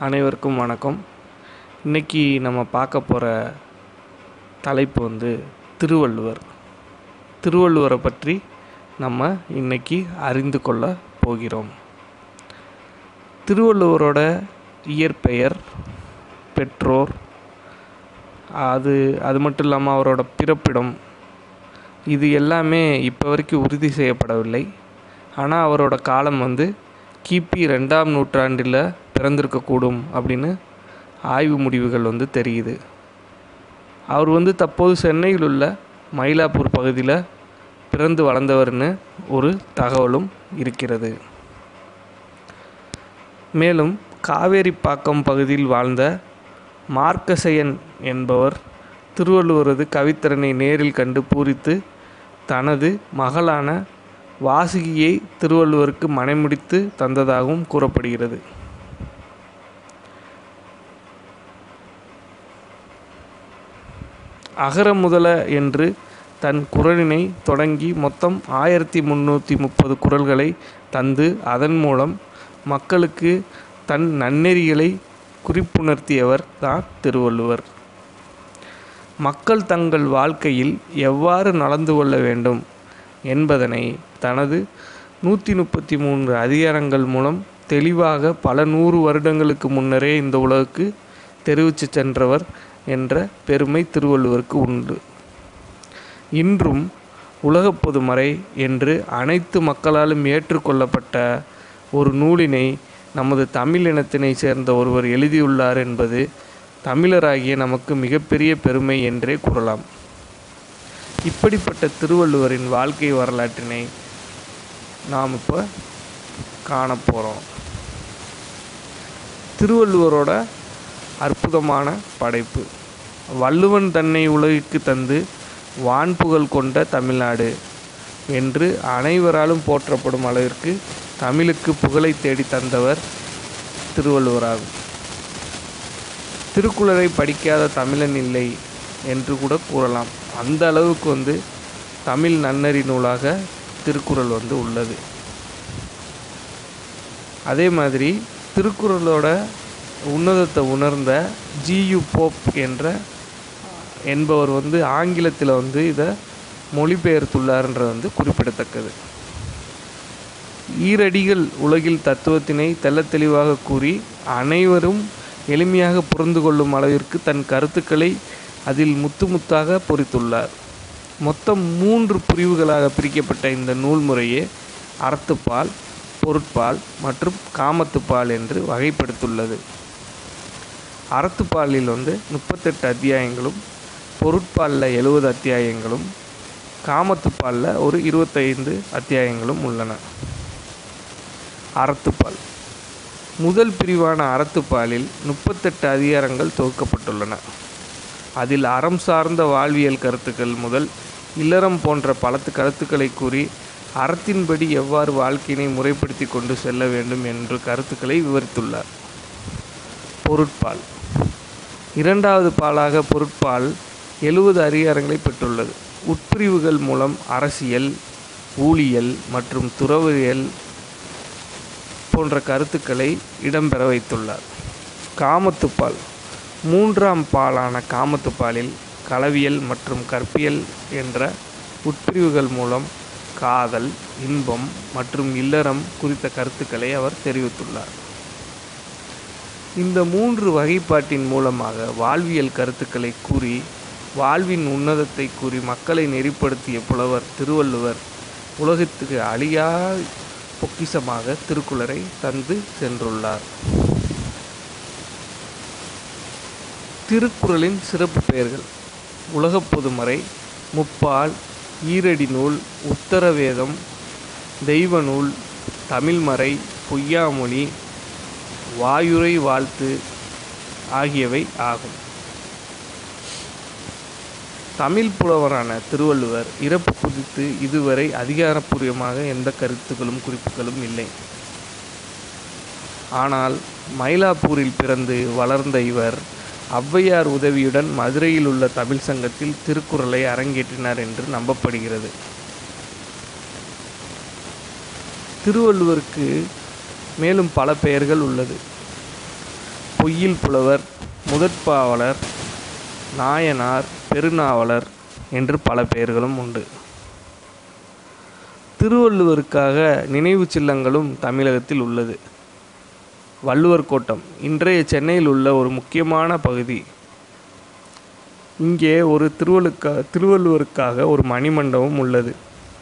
அனைவருக்கும் வணக்கம் இன்னைக்கு நம்ம பார்க்க போகிற தலைப்பு வந்து திருவள்ளுவர் திருவள்ளுவரை பற்றி நம்ம இன்னைக்கு அறிந்து கொள்ள போகிறோம் திருவள்ளுவரோட இயற்பெயர் பெற்றோர் அது அது மட்டும் இல்லாமல் அவரோட பிறப்பிடம் இது எல்லாமே இப்போ வரைக்கும் உறுதி செய்யப்படவில்லை ஆனால் அவரோட காலம் வந்து கிபி ரெண்டாம் நூற்றாண்டில் பிறந்திருக்கக்கூடும் அப்படின்னு ஆய்வு முடிவுகள் வந்து தெரியுது அவர் வந்து தற்போது சென்னையில் உள்ள மயிலாப்பூர் பகுதியில் பிறந்து வளர்ந்தவர்னு ஒரு தகவலும் இருக்கிறது மேலும் காவேரிப்பாக்கம் பகுதியில் வாழ்ந்த மார்க்கசையன் என்பவர் திருவள்ளுவரது கவித்திறனை நேரில் கண்டு பூரித்து தனது மகளான வாசுகியை திருவள்ளுவருக்கு மணமுடித்து தந்ததாகவும் கூறப்படுகிறது அகர முதல என்று தன் குரலினை தொடங்கி மொத்தம் ஆயிரத்தி முந்நூற்றி முப்பது குரல்களை தந்து அதன் மூலம் மக்களுக்கு தன் நன்னெறிகளை குறிப்புணர்த்தியவர் தான் திருவள்ளுவர் மக்கள் தங்கள் வாழ்க்கையில் எவ்வாறு நடந்து கொள்ள வேண்டும் என்பதனை தனது நூற்றி முப்பத்தி மூன்று அதிகாரங்கள் மூலம் தெளிவாக பல நூறு வருடங்களுக்கு முன்னரே இந்த உலகுக்கு தெரிவித்து சென்றவர் என்ற பெருமை திருவள்ளுவருக்கு உண்டு இன்றும் உலகப் பொதுமறை என்று அனைத்து மக்களாலும் ஏற்றுக்கொள்ளப்பட்ட ஒரு நூலினை நமது தமிழ் இனத்தினை சேர்ந்த ஒருவர் எழுதியுள்ளார் என்பது தமிழராகிய நமக்கு மிகப்பெரிய பெருமை என்றே கூறலாம் இப்படிப்பட்ட திருவள்ளுவரின் வாழ்க்கை வரலாற்றினை நாம் இப்போ காணப்போகிறோம் திருவள்ளுவரோட அற்புதமான படைப்பு வள்ளுவன் தன்னை உலகிற்கு தந்து வான்புகழ் கொண்ட தமிழ்நாடு என்று அனைவராலும் போற்றப்படும் அளவிற்கு தமிழுக்கு புகழை தேடி தந்தவர் திருவள்ளுவராகும் திருக்குறளை படிக்காத தமிழன் இல்லை என்று கூட கூறலாம் அந்த அளவுக்கு வந்து தமிழ் நன்னறி நூலாக திருக்குறள் வந்து உள்ளது அதே மாதிரி திருக்குறளோட உன்னதத்தை உணர்ந்த ஜியு போப் என்ற என்பவர் வந்து ஆங்கிலத்தில் வந்து இதை மொழிபெயர்த்துள்ளார்ன்றது வந்து குறிப்பிடத்தக்கது ஈரடிகள் உலகில் தத்துவத்தினை தெள்ளத் தெளிவாக கூறி அனைவரும் எளிமையாக புரிந்து கொள்ளும் அளவிற்கு தன் கருத்துக்களை அதில் முத்து முத்தாக பொறித்துள்ளார் மொத்தம் மூன்று பிரிவுகளாக பிரிக்கப்பட்ட இந்த நூல் முறையே அறத்துப்பால் பொருட்பால் மற்றும் காமத்துப்பால் என்று வகைப்படுத்துள்ளது அறத்துப்பாலில் வந்து முப்பத்தெட்டு அத்தியாயங்களும் பொருட்பாலில் எழுபது அத்தியாயங்களும் காமத்துப்பாலில் ஒரு இருபத்தைந்து அத்தியாயங்களும் உள்ளன அறத்துப்பால் முதல் பிரிவான அறத்துப்பாலில் முப்பத்தெட்டு அதிகாரங்கள் தொகுக்கப்பட்டுள்ளன அதில் அறம் சார்ந்த வாழ்வியல் கருத்துக்கள் முதல் இல்லறம் போன்ற பலத்து கருத்துக்களை கூறி அறத்தின்படி எவ்வாறு வாழ்க்கையினை முறைப்படுத்தி கொண்டு செல்ல வேண்டும் என்ற கருத்துக்களை விவரித்துள்ளார் பொருட்பால் இரண்டாவது பாலாக பொருட்பால் எழுபது அதிகாரங்களை பெற்றுள்ளது உட்பிரிவுகள் மூலம் அரசியல் ஊழியல் மற்றும் துறவியல் போன்ற கருத்துக்களை இடம்பெற வைத்துள்ளார் காமத்துப்பால் மூன்றாம் பாலான காமத்துப்பாலில் களவியல் மற்றும் கற்பியல் என்ற உட்பிரிவுகள் மூலம் காதல் இன்பம் மற்றும் இல்லறம் குறித்த கருத்துக்களை அவர் தெரிவித்துள்ளார் இந்த மூன்று வகைப்பாட்டின் மூலமாக வாழ்வியல் கருத்துக்களை கூறி வாழ்வின் உன்னதத்தை கூறி மக்களை நெறிப்படுத்திய புலவர் திருவள்ளுவர் உலகத்துக்கு அழியா பொக்கிசமாக திருக்குறளை தந்து சென்றுள்ளார் திருக்குறளின் சிறப்பு பெயர்கள் உலகப் பொதுமறை முப்பால் ஈரடி நூல் உத்தரவேதம் தெய்வ நூல் தமிழ்மறை பொய்யாமொழி வாயுரை வாழ்த்து ஆகியவை ஆகும் தமிழ் புலவரான திருவள்ளுவர் இறப்பு குறித்து இதுவரை அதிகாரப்பூர்வமாக எந்த கருத்துக்களும் குறிப்புகளும் இல்லை ஆனால் மயிலாப்பூரில் பிறந்து வளர்ந்த இவர் ஔவையார் உதவியுடன் மதுரையில் உள்ள தமிழ் சங்கத்தில் திருக்குறளை அரங்கேற்றினார் என்று நம்பப்படுகிறது திருவள்ளுவருக்கு மேலும் பல பெயர்கள் உள்ளது பொய்யில் புலவர் முதற்பாவலர் நாயனார் பெருநாவலர் என்று பல பெயர்களும் உண்டு திருவள்ளுவருக்காக நினைவு சின்னங்களும் தமிழகத்தில் உள்ளது வள்ளுவர் கோட்டம் இன்றைய சென்னையில் உள்ள ஒரு முக்கியமான பகுதி இங்கே ஒரு திருவள்ளுக்கா திருவள்ளுவருக்காக ஒரு மணிமண்டபம் உள்ளது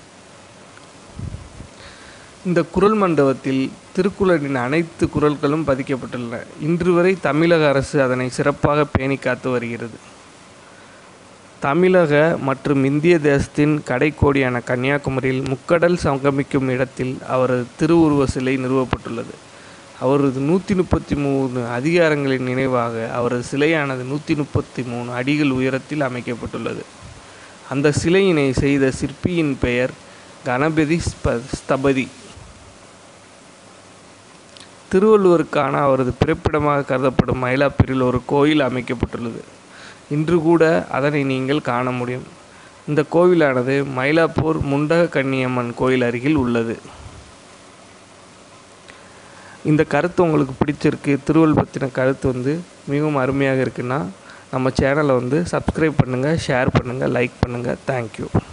இந்த குரல் மண்டபத்தில் திருக்குறளின் அனைத்து குறள்களும் பதிக்கப்பட்டுள்ளன இன்று வரை தமிழக அரசு அதனை சிறப்பாக பேணி காத்து வருகிறது தமிழக மற்றும் இந்திய தேசத்தின் கடைக்கோடியான கன்னியாகுமரியில் முக்கடல் சங்கமிக்கும் இடத்தில் அவரது திருவுருவ சிலை நிறுவப்பட்டுள்ளது அவரது நூற்றி முப்பத்தி மூணு அதிகாரங்களின் நினைவாக அவரது சிலையானது நூற்றி முப்பத்தி மூணு அடிகள் உயரத்தில் அமைக்கப்பட்டுள்ளது அந்த சிலையினை செய்த சிற்பியின் பெயர் கணபதி ஸ்ப ஸ்தபதி திருவள்ளுவருக்கான அவரது பிறப்பிடமாக கருதப்படும் மயிலாப்பூரில் ஒரு கோயில் அமைக்கப்பட்டுள்ளது இன்று கூட அதனை நீங்கள் காண முடியும் இந்த கோவிலானது மயிலாப்பூர் முண்டக கன்னியம்மன் கோயில் அருகில் உள்ளது இந்த கருத்து உங்களுக்கு பிடிச்சிருக்கு திருவள்ளுவர் பற்றின கருத்து வந்து மிகவும் அருமையாக இருக்குன்னா நம்ம சேனலை வந்து சப்ஸ்கிரைப் பண்ணுங்கள் ஷேர் பண்ணுங்கள் லைக் பண்ணுங்கள் தேங்க்யூ